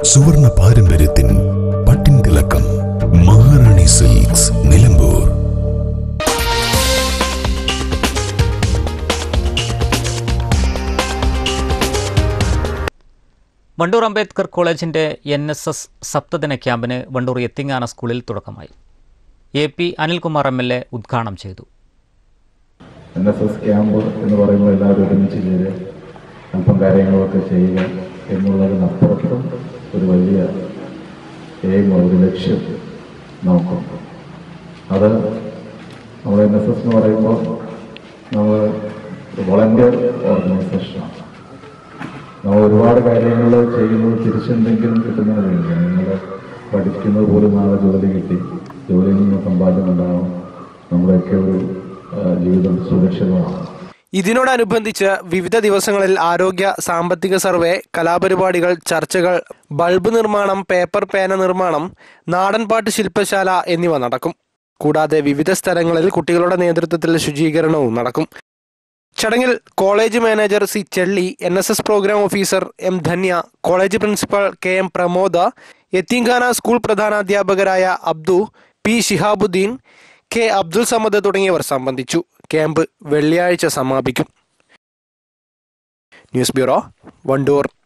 സുവർണ പാരമ്പര്യത്തിൻ പട്ടിൻ തിളക്കം മഹാറാണി സിൽക്സ് നിലമ്പൂർ വണ്ടൂർ അംബേദ്കർ കോളേജിന്റെ എൻ എസ് എസ് സപ്തദിന ക്യാമ്പിന് വണ്ടൂർ എത്തിങ്ങാന സ്കൂളിൽ തുടക്കമായി A P Anilkumar M L A ഉദ്ഘാടനം ചെയ്തു എൻ എസ് എസ് ക്യാമ്പ് എന്ന് പറയുമ്പോൾ എല്ലാവരും ഒരുമിച്ച് ചെയ്ത് അല്പം കാര്യങ്ങളൊക്കെ ചെയ്യുക എന്നുള്ളതിനപ്പുറത്തും ഒരു വലിയ എയിം ഒരു ലക്ഷ്യം നമുക്കുണ്ട് അത് നമ്മൾ എൻ എസ് എസ് എന്ന് പറയുമ്പോൾ നമ്മൾ ഒരു വോളണ്ടിയർ ഓർഗനൈസേഷനാണ് നമ്മൾ ഒരുപാട് കാര്യങ്ങൾ ചെയ്യുന്നത് തിരിച്ചെന്തെങ്കിലും കിട്ടുന്നതിന് വേണ്ടിയാണ് നിങ്ങൾ പഠിക്കുന്നത് പോലും നാളെ ജോലി കിട്ടി ജോലിയിൽ നിന്ന് സമ്പാദ്യം ഉണ്ടാവും നമ്മുടെയൊക്കെ ഒരു ആ, ജീവിതം സുരക്ഷിതമാണ് ഇതിനോടനുബന്ധിച്ച് വിവിധ ദിവസങ്ങളിൽ ആരോഗ്യ സാമ്പത്തിക സർവേ കലാപരിപാടികൾ ചർച്ചകൾ ബൾബ് നിർമ്മാണം പേപ്പർ പേന നിർമ്മാണം നാടൻപാട്ട് ശില്പശാല എന്നിവ നടക്കും കൂടാതെ വിവിധ സ്ഥലങ്ങളിൽ കുട്ടികളുടെ നേതൃത്വത്തിൽ ശുചീകരണവും നടക്കും ചടങ്ങിൽ college manager C Chelli N S S programme officer M Dhanya college principal K M Pramoda Yatheemkhana school പ്രധാനാധ്യാപകരായ അബ്ദു പി ഷിഹാബുദ്ദീൻ കെ അബ്ദുൽ സമദ് തുടങ്ങിയവർ സംബന്ധിച്ചു ക്യാമ്പ് വെള്ളിയാഴ്ച സമാപിക്കും ന്യൂസ് ബ്യൂറോ വണ്ടൂർ